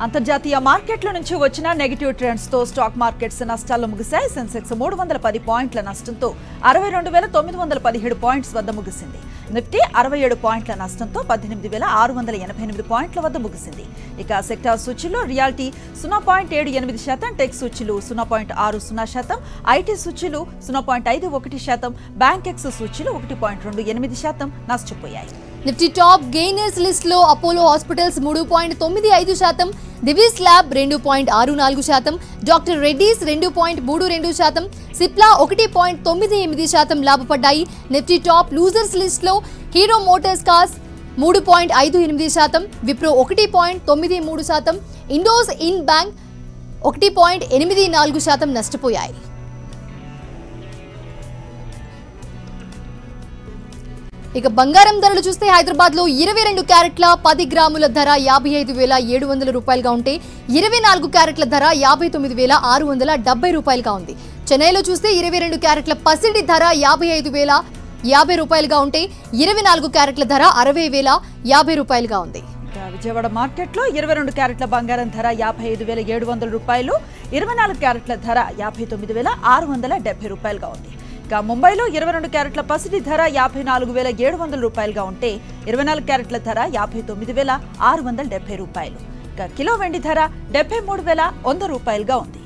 అంతర్జాతీయ మార్కెట్ల నుంచి వచ్చిన నెగిటివ్ ట్రెండ్స్ తో స్టాక్ మార్కెట్స్ నష్టాల్లో ముగిశాయి సెన్సెక్స్ మూడు వందల పది పాయింట్ల నష్టంతో అరవై రెండు వేల తొమ్మిది వందల పదిహేడు పాయింట్స్ వద్ద ముగిసింది నిఫ్టీ అరవై ఏడు పాయింట్ల నష్టంతో పద్దెనిమిది వేల ఆరు వందల ఎనభై ఎనిమిది పాయింట్ల వద్ద ముగిసింది ఇక సెక్టార్ సూచీలో రియాలిటీ సున్నా పాయింట్ ఏడు ఎనిమిది శాతం టెక్ సూచీలు సున్నా పాయింట్ ఆరు సున్నా శాతం ఐటీ సూచీలు సున్నా పాయింట్ ఐదు ఒకటి శాతం బ్యాంక్ ఎక్స్ సూచీలు ఒకటి పాయింట్ రెండు ఎనిమిది శాతం నష్టపోయాయి నిఫ్టీ టాప్ గెయినర్స్ లిస్ట్ లో అపోలో హాస్పిటల్స్ మూడు పాయింట్ తొమ్మిది ఐదు శాతం దివిస్ ల్యాబ్ రెండు పాయింట్ ఆరు నాలుగు శాతం డాక్టర్ రెడ్డీస్ రెండు పాయింట్ మూడు రెండు శాతం సిప్లా ఒకటి పాయింట్ తొమ్మిది ఎనిమిది శాతం లాభపడ్డాయి నిఫ్టీ టాప్ లూజర్స్ లిస్ట్ లో హీరో మోటార్స్ కార్స్ మూడు పాయింట్ ఐదు ఎనిమిది శాతం విప్రో ఒకటి పాయింట్ తొమ్మిది మూడు శాతం ఇండోస్ ఇన్ బ్యాంక్ ఒకటి పాయింట్ ఎనిమిది నాలుగు శాతం నష్టపోయాయి ఇక బంగారం ధరలు చూస్తే హైదరాబాద్ లో ఇరవై రెండు క్యారెట్ల పది గ్రాముల ధర యాభై ఐదు వేల ఏడు వందల రూపాయలుగా ఉంటే ఇరవై నాలుగు క్యారెట్ల ధర యాభై తొమ్మిది వేల ఆరు వందల డెబ్బై రూపాయలుగా ఉంది చెన్నైలో చూస్తే ఇరవై రెండు క్యారెట్ల పసిడి ధర యాభై ఐదు వేల యాభై రూపాయలుగా ఉంటే ఇరవై నాలుగు క్యారెట్ల ధర అరవై వేల యాభై రూపాయలుగా ఉంది ఇక విజయవాడ మార్కెట్లో ఇరవై రెండు క్యారెట్ల బంగారం ధర యాభై ఐదు వేల ఏడు వందల రూపాయలు ఇరవై నాలుగు క్యారెట్ల ధర యాభై తొమ్మిది వేల ఆరు వందల డెబ్బై రూపాయలుగా ఉంది ఇక ముంబైలో ఇరవై రెండు క్యారెట్ల పసిడి ధర యాభై నాలుగు వేల ఏడు వందల రూపాయలుగా ఉంటే ఇరవై నాలుగు క్యారెట్ల ధర యాభై తొమ్మిది వేల ఆరు వందల డెబ్బై రూపాయలు ఇక కిలో వెండి ధర డెబ్బై మూడు వేల వంద రూపాయలుగా ఉంది